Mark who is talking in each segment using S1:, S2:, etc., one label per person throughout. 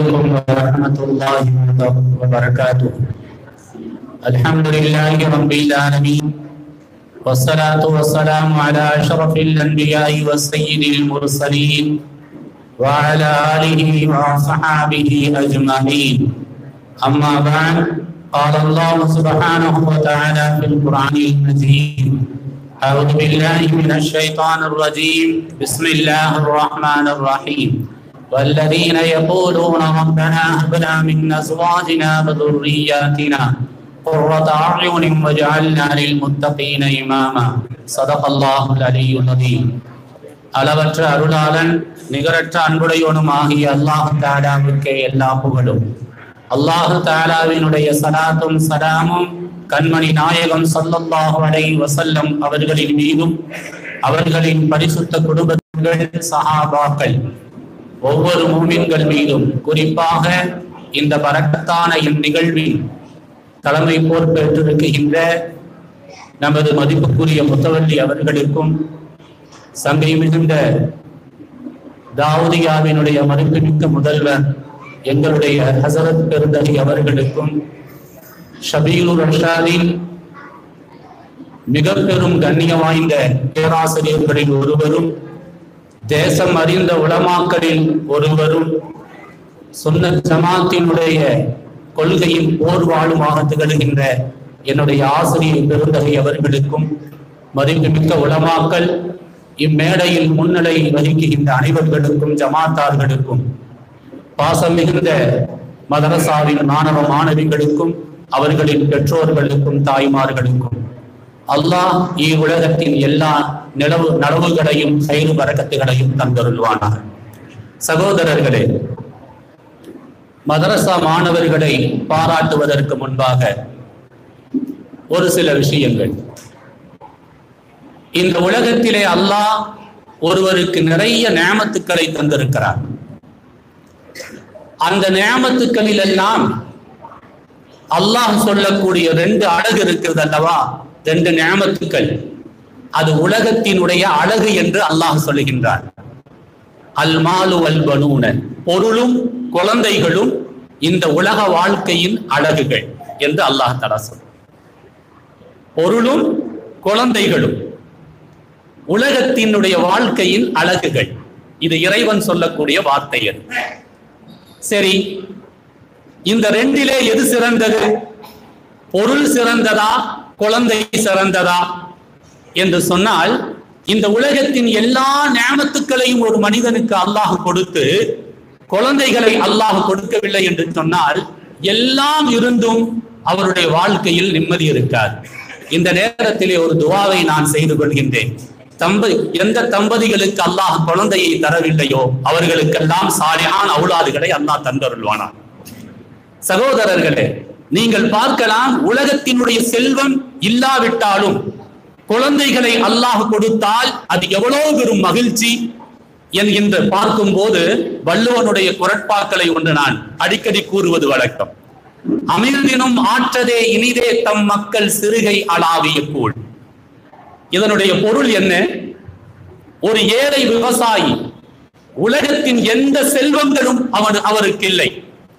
S1: عليكم ورحمة الله وبركاته الحمد لله رب العالمين والصلاة والسلام على أشرف الأنبياء والسيد المرسلين وعلى آله وصحابه أجمعين أما بعد قال الله سبحانه وتعالى في القرآن المجيد أعوذ بالله من الشيطان الرجيم بسم الله الرحمن الرحيم والذين يقولون ربنا هب لنا من أزواجنا وذرياتنا قرة أعين واجعلنا للمتقين إماما صدق الله العلي العظيم அளவற்ற அருளாளன் நிகரற்ற அன்புடையோனும் ஆகிய அல்லாஹ் தாலாவுக்கே எல்லா புகழும் அல்லாஹு தாலாவினுடைய சலாத்தும் சலாமும் கண்மணி நாயகம் சல்லல்லாஹு அலைஹி வஸல்லம் அவர்களின் மீதும் அவர்களின் பரிசுத்த குடும்பங்கள் சஹாபாக்கள் ஒவ்வொரு மூமின்கள் மீதும் குறிப்பாக இந்த பரக்கத்தான இந்நிகழ்வில் தலைமை பொறுப்பேற்றிருக்கின்ற நமது மதிப்புக்குரிய முத்தவல்லி அவர்களுக்கும் சங்கை மிகுந்த தாவூதியாவினுடைய மதிப்புமிக்க முதல்வர் எங்களுடைய ஹசரத் பெருந்தகை அவர்களுக்கும் ஷபீலுர் ரஷாதின் மிக பெரும் கண்ணியம் வாய்ந்த பேராசிரியர்களில் ஒருவரும் தேசம் அறிந்த உலமாக்களில் ஒருவரும் சொன்ன ஜமாத்தினுடைய கொள்கையின் போர்வாளுமாக திகழ்கின்ற என்னுடைய ஆசிரியர் பெருந்தகை அவர்களுக்கும் மதிப்புமிக்க உலமாக்கள் இம்மேடையில் முன்னிலை வகிக்கின்ற அனைவர்களுக்கும் ஜமாத்தார்களுக்கும் பாசம் மிகுந்த மதரசாவின் மாணவ மாணவிகளுக்கும் அவர்களின் பெற்றோர்களுக்கும் தாய்மார்களுக்கும் அல்லாஹ் இவ்வுலகத்தின் எல்லா நிலவு நலவுகளையும் செயல் வரக்கத்துகளையும் தந்தருள்வானார் சகோதரர்களே மதரசா மாணவர்களை பாராட்டுவதற்கு முன்பாக ஒரு சில விஷயங்கள் இந்த உலகத்திலே அல்லாஹ் ஒருவருக்கு நிறைய நியமத்துக்களை தந்திருக்கிறார் அந்த நியமத்துக்களில் எல்லாம் அல்லாஹ் சொல்லக்கூடிய ரெண்டு அழகு இருக்கிறது அல்லவா ரெண்டு நியமத்துக்கள் அது உலகத்தினுடைய அழகு என்று அல்லாஹ் சொல்லுகின்றார் அல் மாலு அல் பனூன பொருளும் குழந்தைகளும் இந்த உலக வாழ்க்கையின் அழகுகள் என்று அல்லாஹ் தலா சொல் பொருளும் குழந்தைகளும் உலகத்தினுடைய வாழ்க்கையின் அழகுகள் இது இறைவன் சொல்லக்கூடிய வார்த்தை அது சரி இந்த ரெண்டிலே எது சிறந்தது பொருள் சிறந்ததா குழந்தை சிறந்ததா என்று சொன்னால் இந்த உலகத்தின் எல்லா ஞாபத்துக்களையும் ஒரு மனிதனுக்கு அல்லாஹ் கொடுத்து குழந்தைகளை அல்லாஹ் கொடுக்கவில்லை என்று சொன்னால் எல்லாம் இருந்தும் அவருடைய வாழ்க்கையில் நிம்மதி இருக்காது இந்த நேரத்திலே ஒரு துவாவை நான் செய்து கொள்கின்றேன் தம்பதி எந்த தம்பதிகளுக்கு அல்லாஹ் குழந்தையை தரவில்லையோ அவர்களுக்கெல்லாம் சாலையான அவுளாதுகளை அல்லாஹ் தந்தருள்வானார் சகோதரர்களே நீங்கள் பார்க்கலாம் உலகத்தினுடைய செல்வம் இல்லாவிட்டாலும் குழந்தைகளை அல்லாஹ் கொடுத்தால் அது எவ்வளவு பெரும் மகிழ்ச்சி என்கின்ற பார்க்கும் போது வள்ளுவனுடைய குரட்பாக்களை ஒன்று நான் அடிக்கடி கூறுவது வழக்கம் அமிர்தினும் ஆற்றதே இனிதே தம் மக்கள் சிறுகை அளாவிய கூழ் இதனுடைய பொருள் என்ன ஒரு ஏழை விவசாயி உலகத்தின் எந்த செல்வங்களும் அவன் அவருக்கு இல்லை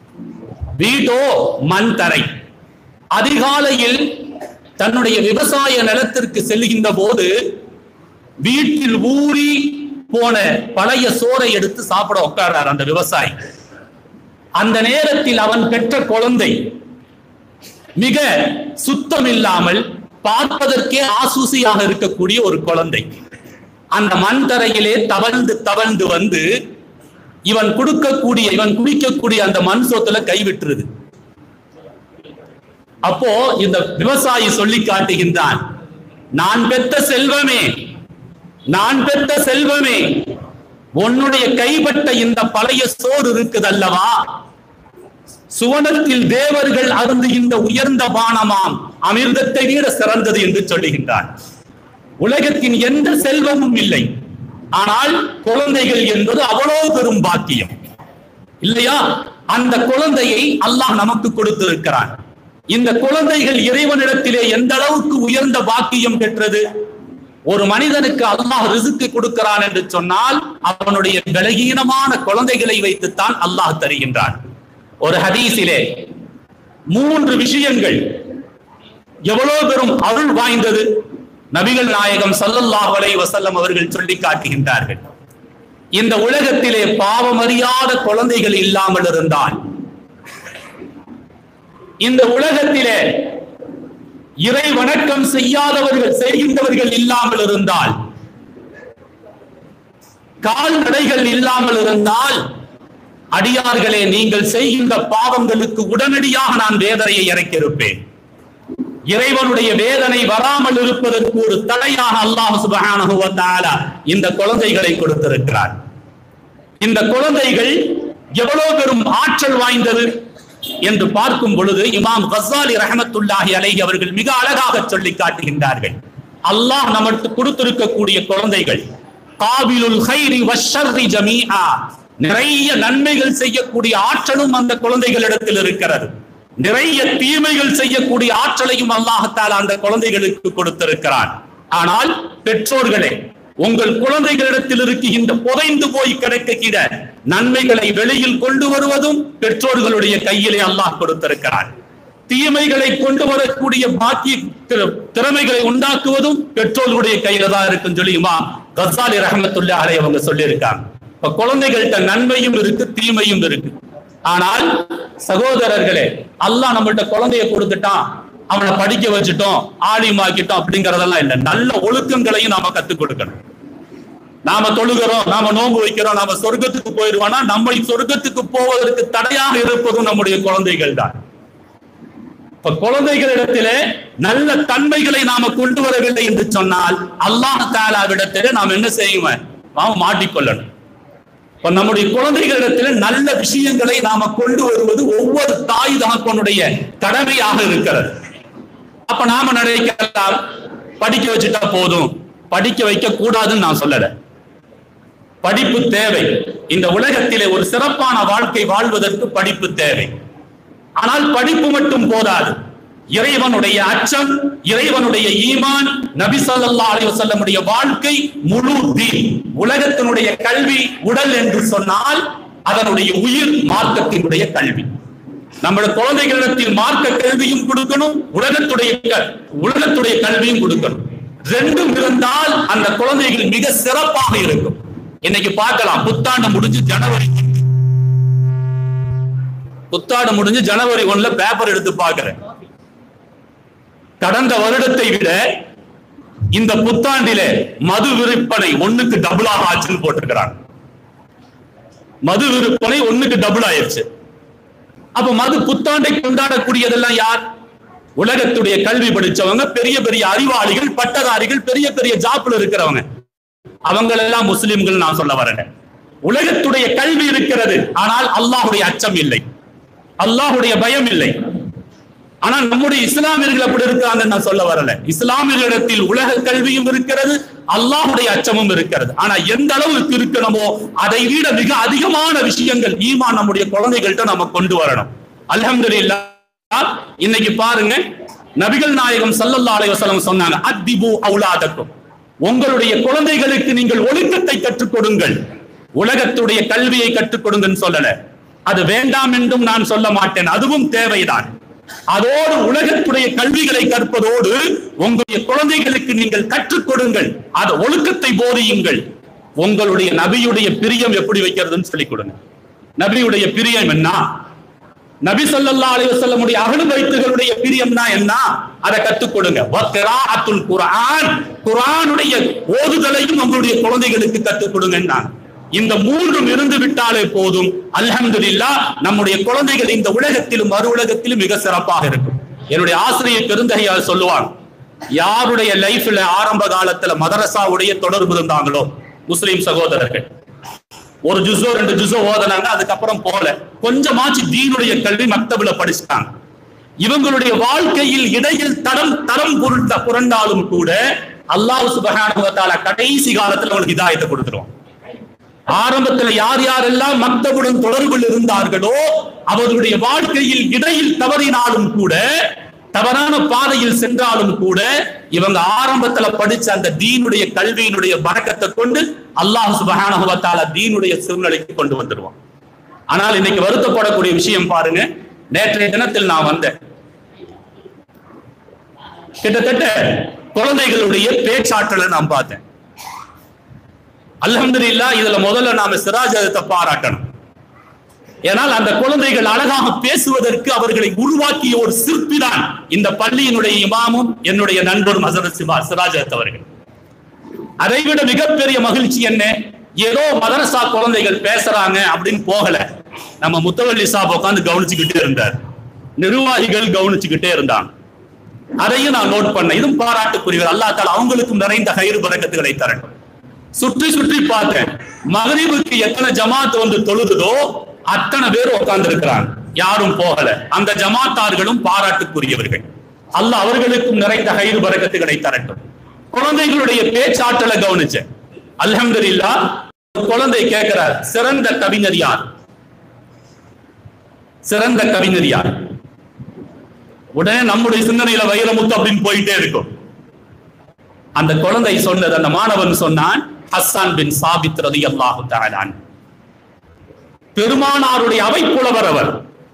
S1: வீடோ மண் தரை அதிகாலையில் தன்னுடைய விவசாய நிலத்திற்கு செல்கின்ற போது வீட்டில் ஊறி போன பழைய சோறை எடுத்து சாப்பிட உட்கார்றார் அந்த விவசாயி அந்த நேரத்தில் அவன் பெற்ற குழந்தை மிக சுத்தம் இல்லாமல் பார்ப்பதற்கே ஆசூசியாக இருக்கக்கூடிய ஒரு குழந்தை அந்த மண் தரையிலே தவழ்ந்து தவழ்ந்து வந்து இவன் கொடுக்கக்கூடிய இவன் குடிக்கக்கூடிய அந்த மண் சொத்துல கைவிட்டுருது அப்போ இந்த விவசாயி சொல்லி காட்டுகின்றான் நான் பெற்ற செல்வமே நான் பெற்ற செல்வமே உன்னுடைய கைப்பட்ட இந்த பழைய சோறு இருக்குது அல்லவா சுவனத்தில் தேவர்கள் அருந்துகின்ற உயர்ந்த பானமாம் அமிர்தத்தை விட சிறந்தது என்று சொல்லுகின்றான் உலகத்தின் எந்த செல்வமும் இல்லை ஆனால் குழந்தைகள் என்பது அவ்வளவு பெரும் பாக்கியம் இல்லையா அந்த குழந்தையை அல்லாஹ் நமக்கு கொடுத்திருக்கிறான் இந்த குழந்தைகள் இறைவனிடத்திலே எந்த அளவுக்கு உயர்ந்த பாக்கியம் பெற்றது ஒரு மனிதனுக்கு அல்லாஹ் ரிசுக்கு கொடுக்கிறான் என்று சொன்னால் அவனுடைய பலகீனமான குழந்தைகளை வைத்துத்தான் அல்லாஹ் தருகின்றான் ஒரு ஹதீஸிலே மூன்று விஷயங்கள் எவ்வளவு பெரும் அருள் வாய்ந்தது நபிகள் நாயகம் ஸல்லல்லாஹு அலைஹி வஸல்லம் அவர்கள் சொல்லி காட்டுகின்றார்கள் இந்த உலகத்திலே பாவமறியாத குழந்தைகள் இல்லாமல் இருந்தால் இந்த உலகத்திலே இறை வணக்கம் செய்யாதவர்கள் செய்கின்றவர்கள் இல்லாமல் இருந்தால் கால்நடைகள் இல்லாமல் இருந்தால் அடியார்களே நீங்கள் செய்கின்ற பாவங்களுக்கு உடனடியாக நான் வேதனையை இறக்கியிருப்பேன் இறைவனுடைய வேதனை வராமல் இருப்பதற்கு ஒரு தடையாக அல்லாஹ் சுபஹானஹு வ தஆலா இந்த குழந்தைகளை கொடுத்திருக்கிறார் இந்த குழந்தைகள் எவ்வளவு பெரும் ஆற்றல் வாய்ந்தது என்று பார்க்கும் பொழுது இமாம் கசாலி ரஹமத்துல்லாஹி அலைஹி அவர்கள் மிக அழகாக சொல்லி காட்டுகின்றார்கள் அல்லாஹ் நமக்கு கொடுத்திருக்கக்கூடிய குழந்தைகள் காபிலுல் ஹைரி வஷர்ரி ஜமீஆ நிறைய நன்மைகள் செய்யக்கூடிய ஆற்றலும் அந்த குழந்தைகளிடத்தில் இருக்கிறது நிறைய தீமைகள் செய்யக்கூடிய ஆற்றலையும் அல்லாஹத்தால் அந்த குழந்தைகளுக்கு கொடுத்திருக்கிறான் ஆனால் பெற்றோர்களே உங்கள் குழந்தைகளிடத்தில் இருக்கின்ற புதைந்து போய் கிடைக்கிற நன்மைகளை வெளியில் கொண்டு வருவதும் பெற்றோர்களுடைய கையிலே அல்லாஹ் கொடுத்திருக்கிறான் தீமைகளை கொண்டு வரக்கூடிய பாக்கிய திற- திறமைகளை உண்டாக்குவதும் பெற்றோர்களுடைய கையில தான் இருக்குன்னு சொல்லியுமா கசாலி ரஹமத்துல்லா அலை அவங்க சொல்லியிருக்காங்க இப்ப குழந்தைகள்கிட்ட நன்மையும் இருக்கு தீமையும் இருக்கு ஆனால் சகோதரர்களே அல்லாஹ் நம்மள்ட்ட குழந்தைய கொடுத்துட்டான் அவனை படிக்க வச்சுட்டோம் ஆலிமாக்கிட்டோம் அப்படிங்கறதெல்லாம் இல்லை நல்ல ஒழுக்கங்களையும் நாம கத்துக் கொடுக்கணும் நாம தொழுகிறோம் நாம நோன்பு வைக்கிறோம் நாம சொர்க்கத்துக்கு போயிடுவோம்னா நம்மை சொர்க்கத்துக்கு போவதற்கு தடையாக இருப்பதும் நம்முடைய குழந்தைகள் தான் இப்ப குழந்தைகளிடத்திலே நல்ல தன்மைகளை நாம கொண்டு வரவில்லை என்று சொன்னால் அல்லாஹ் தாலாவிடத்திலே நாம் என்ன செய்வோம் நாம் மாட்டிக்கொள்ளணும் இப்ப நம்முடைய குழந்தைகளிடத்தில் நல்ல விஷயங்களை நாம கொண்டு வருவது ஒவ்வொரு தாய் தகப்பனுடைய கடமையாக இருக்கிறது அப்ப நாம நினைக்கலாம் படிக்க வச்சுட்டா போதும் படிக்க வைக்க கூடாதுன்னு நான் சொல்லல படிப்பு தேவை இந்த உலகத்திலே ஒரு சிறப்பான வாழ்க்கை வாழ்வதற்கு படிப்பு தேவை ஆனால் படிப்பு மட்டும் போதாது இறைவனுடைய அச்சம் இறைவனுடைய ஈமான் நபி ஸல்லல்லாஹு அலைஹி வஸல்லமுடைய வாழ்க்கை முழு தீன் உலகத்தினுடைய கல்வி உடல் என்று சொன்னால் அதனுடைய உயிர் மார்க்கத்தினுடைய கல்வி நம்முடைய குழந்தைகளிடத்தில் மார்க்க கல்வியும் கொடுக்கணும் உலகத்துடைய க- உலகத்துடைய கல்வியும் கொடுக்கணும் ரெண்டும் இருந்தால் அந்த குழந்தைகள் மிக சிறப்பாக இருக்கும் இன்னைக்கு பார்க்கலாம் புத்தாண்டு முடிஞ்சு ஜனவரி புத்தாண்டு முடிஞ்சு ஜனவரி ஒண்ணுல பேப்பர் எடுத்து பார்க்கிறேன் கடந்த வருடத்தை விட இந்த புத்தாண்டிலே மது விற்பனை ஒண்ணுக்கு டபுளாக ஆச்சுன்னு போட்டிருக்கிறாங்க மது விற்பனை ஒண்ணுக்கு டபுள் ஆயிருச்சு அப்ப மது புத்தாண்டை கொண்டாடக்கூடியதெல்லாம் யார் உலகத்துடைய கல்வி படிச்சவங்க பெரிய பெரிய அறிவாளிகள் பட்டதாரிகள் பெரிய பெரிய ஜாப்ல இருக்கிறவங்க அவங்களெல்லாம் முஸ்லிம்கள் நான் சொல்ல வரேன் உலகத்துடைய கல்வி இருக்கிறது ஆனால் அல்லாஹுடைய அச்சம் இல்லை அல்லாஹுடைய பயம் இல்லை ஆனா நம்முடைய இஸ்லாமியர்கள் அப்படி இருக்காங்கன்னு நான் சொல்ல வரல இஸ்லாமியர்களிடத்தில் உலக கல்வியும் இருக்கிறது அல்லாஹுடைய அச்சமும் இருக்கிறது ஆனா எந்த அளவுக்கு இருக்கணுமோ அதை விட மிக அதிகமான விஷயங்கள் ஈமான் நம்முடைய குழந்தைகள்கிட்ட நம்ம கொண்டு வரணும் அல்ஹம்துலில்லாஹ் இன்னைக்கு பாருங்க நபிகள் நாயகம் ஸல்லல்லாஹு அலைஹி வஸல்லம் சொன்னாங்க அத்திபு அவுலாதக்கும் உங்களுடைய குழந்தைகளுக்கு நீங்கள் ஒழுக்கத்தை கற்றுக் கொடுங்கள் உலகத்துடைய கல்வியை கற்றுக் கொடுங்கன்னு சொல்லல அது வேண்டாம் என்றும் நான் சொல்ல மாட்டேன் அதுவும் தேவைதான் அதோடு உலகத்துடைய கல்விகளை கற்பதோடு உங்களுடைய குழந்தைகளுக்கு நீங்கள் கற்றுக் கொடுங்கள் அது ஒழுக்கத்தை போதியுங்கள் உங்களுடைய நபியுடைய பிரியம் எப்படி வைக்கிறதுன்னு சொல்லிக் கொடுங்க நபியுடைய பிரியம் என்ன நபி ஸல்லல்லாஹு அலைஹி வஸல்லமுடைய அகலு வைத்துகளுடைய பிரியம்னா என்ன அதை கத்துக் கொடுங்க வக்ராஅத்துல் குர்ஆன் குர்ஆனுடைய ஓதுதலையும் உங்களுடைய குழந்தைகளுக்கு கத்துக் கொடுங்கன்னா இந்த மூன்றும் இருந்து விட்டாலே போதும் அல்ஹம்துலில்லாஹ் நம்முடைய குழந்தைகள் இந்த உலகத்திலும் மறு உலகத்திலும் மிக சிறப்பாக இருக்கும் என்னுடைய ஆசிரியர் பெருந்தகையால் சொல்லுவாங்க யாருடைய லைஃப்ல ஆரம்ப காலத்துல மதரசாவுடைய தொடர்பு இருந்தாங்களோ முஸ்லிம் சகோதரர்கள் ஒரு ஜுசோ ரெண்டு ஜுசோ ஓதுனாங்க அதுக்கப்புறம் போல கொஞ்சமாச்சு தீனுடைய கல்வி மக்தபுல படிச்சுட்டாங்க இவங்களுடைய வாழ்க்கையில் இடையில் தரம் தரம் புரண்ட புரண்டாலும் கூட அல்லாஹ் சுபஹானஹு வ தஆலா கடைசி காலத்துல அவங்களுக்கு ஹிதாயத்தை கொடுத்துருவான் ஆரம்பத்துல யார் யாரெல்லாம் மக்தபுடன் தொடர்பில் இருந்தார்களோ அவர்களுடைய வாழ்க்கையில் இடையில் தவறினாலும் கூட தவறான பாதையில் சென்றாலும் கூட இவங்க ஆரம்பத்துல படிச்ச அந்த தீனுடைய கல்வியினுடைய பறக்கத்தை கொண்டு அல்லாஹ் சுபஹானஹு வ தஆலா தீனுடைய சூழ்நிலைக்கு கொண்டு வந்துடுவான் ஆனால் இன்னைக்கு வருத்தப்படக்கூடிய விஷயம் பாருங்க நேற்றைய தினத்தில் நான் வந்தேன் கிட்டத்தட்ட குழந்தைகளுடைய பேச்சாற்றலை நான் பார்த்தேன் அல்ஹம்துலில்லா இதுல முதல்ல நாம சிராஜத்தை பாராட்டணும் ஏனால் அந்த குழந்தைகள் அழகாக பேசுவதற்கு அவர்களை உருவாக்கிய ஒரு சிற்பி தான் இந்த பள்ளியினுடைய இமாமும் என்னுடைய நண்பரும் ஹசரத் சிவா சிராஜத் அவர்கள் அதைவிட மிகப்பெரிய மகிழ்ச்சி என்ன ஏதோ மதரசா குழந்தைகள் பேசுறாங்க அப்படின்னு போகல நம்ம முத்தவள்ளி சாப் உட்காந்து கவனிச்சுக்கிட்டே இருந்தார் நிர்வாகிகள் கவனிச்சுக்கிட்டே இருந்தாங்க அதையும் நான் நோட் பண்ணேன் இதுவும் பாராட்டுக்குரியவர் அல்லா தால அவங்களுக்கும் நிறைந்த கயிறு பறக்கத்துகளை தரட்டும் சுற்றி சுற்றி பார்த்தேன் மகரிபுக்கு எத்தனை ஜமாத் வந்து தொழுதுதோ அத்தனை பேர் உட்கார்ந்து இருக்கிறாங்க யாரும் போகல அந்த ஜமாத்தார்களும் பாராட்டுக்குரியவர்கள் அல்லாஹ் அவர்களுக்கும் நிறைந்த கயிறு பறக்கத்துகளை தரட்டும் குழந்தைகளுடைய பேச்சாற்றலை கவனிச்சேன் அல்ஹம்துலில்லா ஒரு குழந்தை கேட்கிறார் சிறந்த கவிஞர் யார் சிறந்த கவிஞர் யார் உடனே நம்முடைய சிந்தனையில வைரமுத்து அப்படின்னு போயிட்டே இருக்கும் அந்த குழந்தை சொன்னது அந்த மாணவன் சொன்னான் ஹஸ்ஸான் பின் சாபித் ரதி அல்லாஹு தஆலான் பெருமானாருடைய அவைப்புலவர் அவர்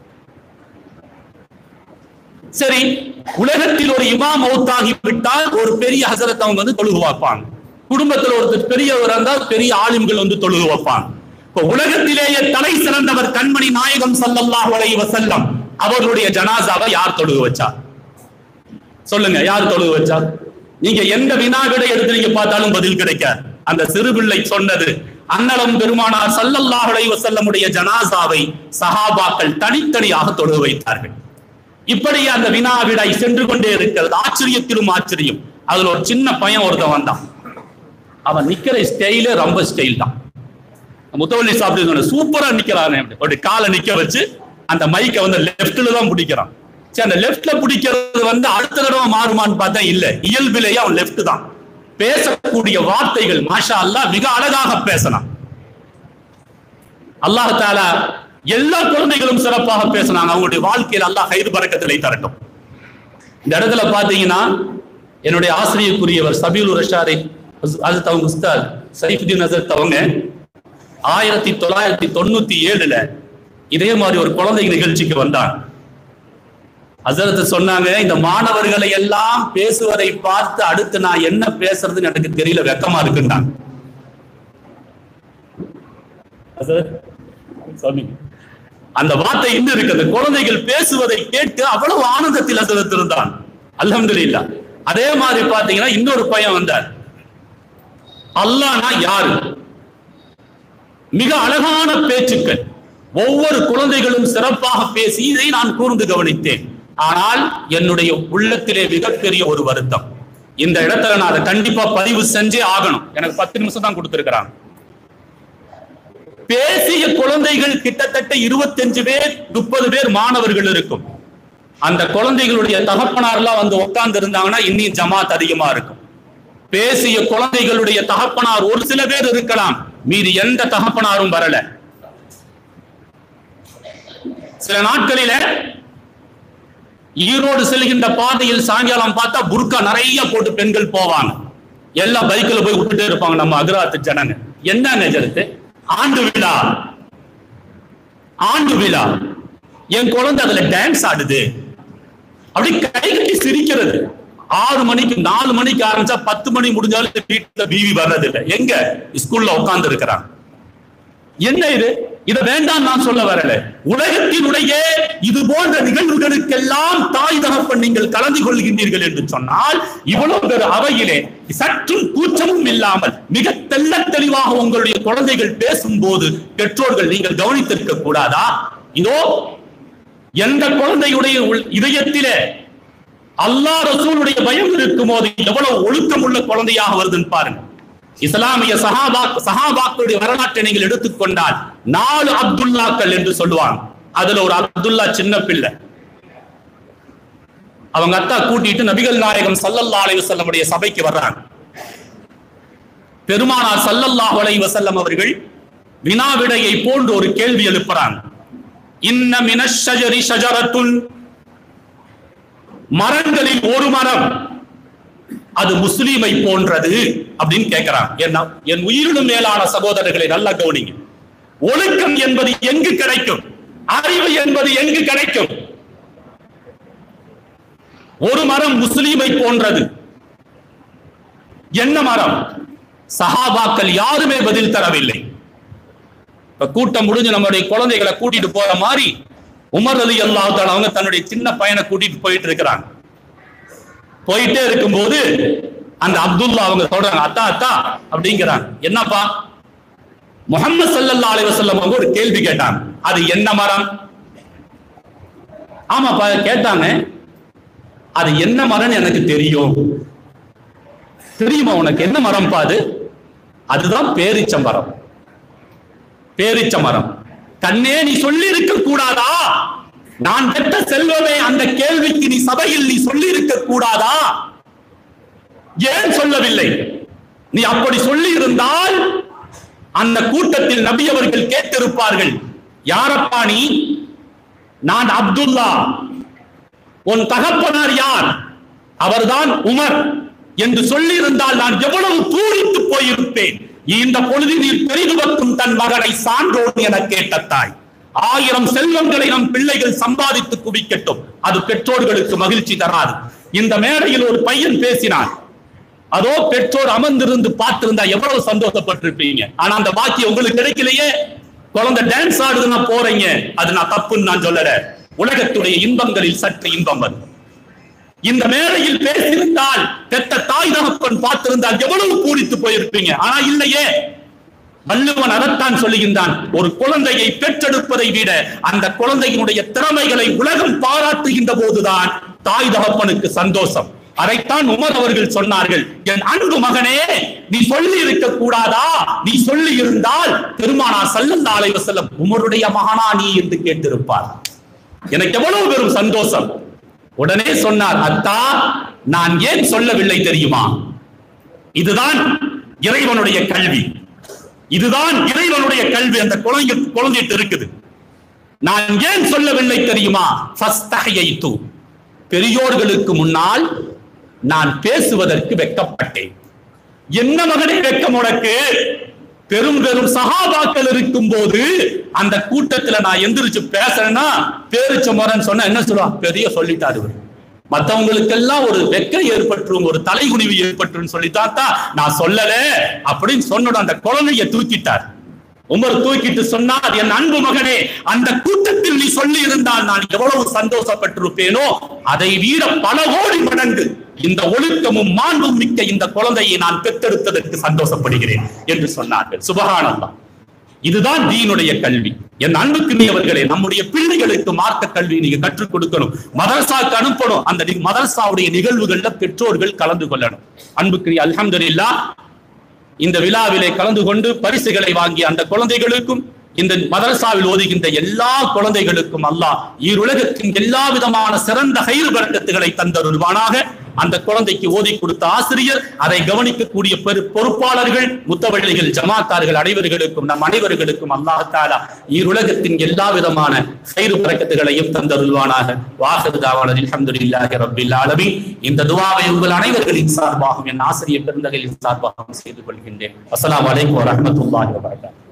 S1: சரி உலகத்தில் ஒரு இமாம் மௌத்தாகி விட்டால் ஒரு பெரிய ஹசரத் அவங்க வந்து தொழுகு வைப்பாங்க குடும்பத்தில் ஒருத்தர் பெரியவர் இருந்தால் பெரிய ஆலிம்கள் வந்து தொழுகு வைப்பாங்க இப்ப உலகத்திலேயே தலை சிறந்தவர் கண்மணி நாயகம் ஸல்லல்லாஹு அலைஹி வஸல்லம் அவர்களுடைய ஜனாசாவை யார் தொழுகு வச்சார் சொல்லுங்க யார் தொழுகு வச்சார் நீங்க எந்த வினாவிடை எடுத்து நீங்க பார்த்தாலும் பதில் கிடைக்காது அந்த சிறுபிள்ளை சொன்னது அன்னலம் பெருமானார் ஸல்லல்லாஹு அலைஹி வஸல்லமுடைய ஜனாசாவை சஹாபாக்கள் தனித்தனியாக தொழுகு வைத்தார்கள் இப்படி அந்த வினாவிடை சென்று கொண்டே இருக்கிறது ஆச்சரியத்திலும் ஆச்சரியம் அதுல ஒரு சின்ன பையன் ஒருத்தன் வந்தான் அவன் நிக்கிற ஸ்டைலே ரொம்ப ஸ்டைல் தான் முத்தவள்ளி சாப்பிட்டு சூப்பரா நிக்கிறானே அப்படி. அப்படி காலை நிக்க வச்சு அந்த மைக்கை வந்து லெஃப்ட்ல தான் பிடிக்கிறான் சரி அந்த லெஃப்ட்ல பிடிக்கிறது வந்து அடுத்த தடவை மாறுமான்னு பார்த்தா இல்ல இயல்பிலேயே அவன் லெஃப்ட் தான் பேசக்கூடிய வார்த்தைகள் மாஷா அல்லாஹ் மிக அழகாக பேசலாம் அல்லாஹ் தாலா எல்லா குழந்தைகளும் சிறப்பாக பேசினாங்க அவங்களுடைய வாழ்க்கையில் அல்லாஹ் கயிறு பறக்கத்திலே தரட்டும் இந்த இடத்துல பாத்தீங்கன்னா என்னுடைய ஆசிரியருக்குரியவர் சபீல் ரஷாரி அது அவங்க உஸ்தாத் சைஃபுதீன் அசத் அவங்க ஆயிரத்தி தொள்ளாயிரத்தி தொண்ணூத்தி ஏழுல இதே மாதிரி ஒரு குழந்தை நிகழ்ச்சிக்கு வந்தாங்க ஹசரத் சொன்னாங்க இந்த மாணவர்களை எல்லாம் பேசுவதை பார்த்து அடுத்து நான் என்ன பேசுறதுன்னு எனக்கு தெரியல வெக்கமா இருக்குன்னாங்க ஹசரத், சொன்னீங்க அந்த வார்த்தை இன்னும் இருக்கு அந்த குழந்தைகள் பேசுவதை கேட்டு அவ்வளவு ஆனந்தத்தில் ஹசரத் இருந்தான் அல்ஹம்துலில்லா அதே மாதிரி பாத்தீங்கன்னா இன்னொரு பையன் வந்தார் அல்லாஹ்னா யாரு மிக அழகான பேச்சுக்கள் ஒவ்வொரு குழந்தைகளும் சிறப்பாக பேசி இதை நான் கூர்ந்து கவனித்தேன் ஆனால் என்னுடைய உள்ளத்திலே மிகப்பெரிய ஒரு வருத்தம் இந்த இடத்துல நான் அதை கண்டிப்பா பதிவு செஞ்சே ஆகணும் எனக்கு பத்து நிமிஷம் தான் கொடுத்திருக்கிறாங்க பேசிய குழந்தைகள் கிட்டத்தட்ட இருபத்தஞ்சு பேர் முப்பது பேர் மாணவர்கள் இருக்கும் அந்த குழந்தைகளுடைய தகப்பனார்லாம் வந்து உட்கார்ந்து இருந்தாங்கன்னா இன்னும் ஜமாத் அதிகமா இருக்கும் பேசிய குழந்தைகளுடைய தகப்பனார் ஒரு சில பேர் இருக்கலாம் மீதி எந்த தகப்பனாரும் வரல சில நாட்களில ஈரோடு செல்கின்ற பாதையில் சாயங்காலம் பார்த்தா புர்கா நிறைய போட்டு பெண்கள் போவாங்க எல்லாம் பைக்ல போய் விட்டுட்டே இருப்பாங்க நம்ம அகராத்து ஜனங்க என்ன நிஜத்து ஆண்டு விழா ஆண்டு விழா என் குழந்தை அதுல டான்ஸ் ஆடுது அப்படி கை கட்டி சிரிக்கிறது ஆறு மணிக்கு நாலு மணிக்கு ஆரம்பிச்சா பத்து மணி முடிஞ்சாலும் வீட்டுல பிவி வர்றது இல்லை எங்க ஸ்கூல்ல உட்கார்ந்து இருக்கிறாங்க என்ன இது இதை வேண்டாம் நான் சொல்ல வரல உலகத்தினுடைய இது போன்ற நிகழ்வுகளுக்கெல்லாம் தாய் தகப்பன் நீங்கள் கலந்து கொள்கின்றீர்கள் என்று சொன்னால் இவ்வளவு பேர் அவையிலே சற்றும் கூச்சமும் இல்லாமல் மிக தெள்ள தெளிவாக உங்களுடைய குழந்தைகள் பேசும்போது பெற்றோர்கள் நீங்கள் கவனித்திருக்க கூடாதா இதோ எந்த குழந்தையுடைய உள்- இதயத்திலே அல்லாஹ் ரசூலுடைய பயம் இருக்கும் போது எவ்வளவு ஒழுக்கம் உள்ள குழந்தையாக வருதுன்னு பாருங்க இஸ்லாமிய சஹாபா சஹாபாக்களுடைய வரலாற்றை நீங்கள் எடுத்துக்கொண்டால் நாலு அப்துல்லாக்கள் என்று சொல்லுவாங்க அதுல ஒரு அப்துல்லா சின்ன பிள்ளை அவங்க அத்தா கூட்டிட்டு நபிகள் நாயகம் ஸல்லல்லாஹு அலைஹி வஸல்லமுடைய சபைக்கு வர்றாங்க பெருமானார் ஸல்லல்லாஹு அலைஹி வஸல்லம் அவர்கள் வினாவிடையை போன்று ஒரு கேள்வி எழுப்புறாங்க இன்ன மினஷ் ஷஜரி ஷஜரத்துன் மரங்களில் ஒரு மரம் அது முஸ்லீமை போன்றது அப்படின்னு கேட்கிறான் என்ன என் உயிரினும் மேலான சகோதரர்களை நல்லா கவனிங்க ஒழுக்கம் என்பது எங்கு கிடைக்கும் அறிவு என்பது எங்கு கிடைக்கும் ஒரு மரம் முஸ்லீமை போன்றது என்ன மரம் சஹாபாக்கள் யாருமே பதில் தரவில்லை இப்ப கூட்டம் முடிஞ்சு நம்முடைய குழந்தைகளை கூட்டிட்டு போற மாதிரி உமர் அலி அல்லாஹ் அவங்க தன்னுடைய சின்ன பையனை கூட்டிட்டு போயிட்டு இருக்கிறாங்க போயிட்டே இருக்கும்போது அந்த அப்துல்லா அவங்க சொல்றாங்க அத்தா அத்தா அப்படிங்கிறாங்க என்னப்பா முகமது சல்லல்லா அலைஹி வஸல்லம் அவங்க ஒரு கேள்வி கேட்டாங்க அது என்ன மரம் ஆமாப்பா கேட்டாங்க அது என்ன மரம்னு எனக்கு தெரியும் தெரியுமா உனக்கு என்ன மரம் பாது அதுதான் பேரிச்ச மரம் பேரிச்ச மரம் கண்ணே நீ சொல்லி இருக்க கூடாதா நான் பெற்ற செல்வமே அந்த கேள்விக்கு நீ சபையில் நீ சொல்லி இருக்க கூடாதா ஏன் சொல்லவில்லை நீ அப்படி சொல்லி இருந்தால் அந்த கூட்டத்தில் நபி அவர்கள் கேட்டிருப்பார்கள் யாரப்பா நீ நான் அப்துல்லா உன் தகப்பனார் யார் அவர்தான் உமர் என்று சொல்லி இருந்தால் நான் எவ்வளவு பூரித்து போயிருப்பேன் இந்த பொழுது நீர் பெரிதுவக்கும் தன் மகனை சான்றோன் என கேட்ட தாய் ஆயிரம் செல்வங்களை நம் பிள்ளைகள் சம்பாதித்து குவிக்கட்டும் அது பெற்றோர்களுக்கு மகிழ்ச்சி தராது இந்த மேடையில் ஒரு பையன் பேசினான் அதோ பெற்றோர் அமர்ந்திருந்து பார்த்திருந்தா எவ்வளவு சந்தோஷப்பட்டிருப்பீங்க ஆனா அந்த பாக்கியம் உங்களுக்கு கிடைக்கலையே குழந்தை டான்ஸ் ஆடுதுன்னா போறீங்க அது நான் தப்புன்னு நான் சொல்லல உலகத்துடைய இன்பங்களில் சற்று இன்பம் வரும் இந்த மேடையில் பேசியிருந்தால் பெத்த தாய் தகப்பன் பார்த்திருந்தால் எவ்வளவு பூரித்து போயிருப்பீங்க ஆனா இல்லையே வள்ளுவன் அதைத்தான் சொல்லுகின்றான் ஒரு குழந்தையை பெற்றெடுப்பதை விட அந்த குழந்தையினுடைய திறமைகளை உலகம் பாராட்டுகின்ற போதுதான் தாய் தகப்பனுக்கு சந்தோஷம் அதைத்தான் உமர் அவர்கள் சொன்னார்கள் என் அன்பு மகனே நீ சொல்லி இருக்க கூடாதா நீ சொல்லி இருந்தால் பெருமானா சல்லல்லா அலைஹி வஸல்லம் உமருடைய மகனா நீ என்று கேட்டிருப்பார் எனக்கு எவ்வளவு பெரும் சந்தோஷம் உடனே சொன்னார் அத்தா நான் ஏன் சொல்லவில்லை தெரியுமா இதுதான் இறைவனுடைய கல்வி இதுதான் இறைவனுடைய கல்வி அந்த குழந்தை குழந்தைட்டு இருக்குது நான் ஏன் சொல்லவில்லை தெரியுமா ஃபஸ்தஹையைத்து. பெரியோர்களுக்கு முன்னால் நான் பேசுவதற்கு வெட்கப்பட்டேன் என்ன மகனே வெட்கம் உனக்கு பெரும் பெரும் சகாபாக்கள் இருக்கும் போது அந்த கூட்டத்துல நான் எந்திரிச்சு பேசுறேன்னா பேரிச்ச முறைன்னு சொன்னா என்ன சொல்லுவா பெரிய சொல்லிட்டாரு இவர் மத்தவங்களுக்கெல்லாம் ஒரு வெக்கம் ஏற்பட்டுரும் ஒரு தலைகுனிவு ஏற்பட்டுரும் சொல்லித்தான் தான் நான் சொல்லல அப்படின்னு சொன்னோட அந்த குழந்தைய தூக்கிட்டார் உமர் தூக்கிட்டு சொன்னார் என் அன்பு மகனே அந்த கூட்டத்தில் நீ சொல்லி இருந்தால் நான் எவ்வளவு சந்தோஷப்பட்டிருப்பேனோ அதை வீட பல கோடி மடங்கு இந்த ஒழுக்கமும் மாண்பும் மிக்க இந்த குழந்தையை நான் பெற்றெடுத்ததற்கு சந்தோஷப்படுகிறேன் என்று சொன்னார்கள் சுபகானந்தம் இதுதான் தீனுடைய கல்வி என் அன்புக்குரியவர்களே நம்முடைய பிள்ளைகளுக்கு மார்க்க கல்வி நீங்க கற்றுக் கொடுக்கணும் மதரசாக்கு அனுப்பணும் அந்த நி- மதரசாவுடைய நிகழ்வுகள்ல பெற்றோர்கள் கலந்து கொள்ளணும் அன்புக்குரிய அல்ஹம்துலில்லாஹ் இந்த விழாவிலே கலந்து கொண்டு பரிசுகளை வாங்கிய அந்த குழந்தைகளுக்கும் இந்த மதரசாவில் ஓதுகின்ற எல்லா குழந்தைகளுக்கும் அல்லாஹ் ஈருலகத்தின் எல்லா விதமான சிறந்த கயிறு பறக்கத்துகளை தந்தருள்வானாக அந்த குழந்தைக்கு ஓதி கொடுத்த ஆசிரியர் அதை கவனிக்கக்கூடிய பெரு பொறுப்பாளர்கள் முத்தவள்ளிகள் ஜமாத்தார்கள் அனைவர்களுக்கும் நம் அனைவர்களுக்கும் அல்லாஹ் தாலா ஈருலகத்தின் எல்லா விதமான கயிறு பறக்கத்துகளையும் தந்தருள்வானாக வாசது தாவாளர் அல்ஹம்துலில்லாஹி ரப்பில் ஆலமீன் இந்த துவாவை உங்கள் அனைவர்களின் சார்பாகவும் என் ஆசிரியர் பெருந்தகையின் சார்பாகவும் செய்து கொள்கின்றேன் அஸ்ஸலாமு அலைக்கும் வரஹ்மத்துல்லாஹி வபரகாத்துஹு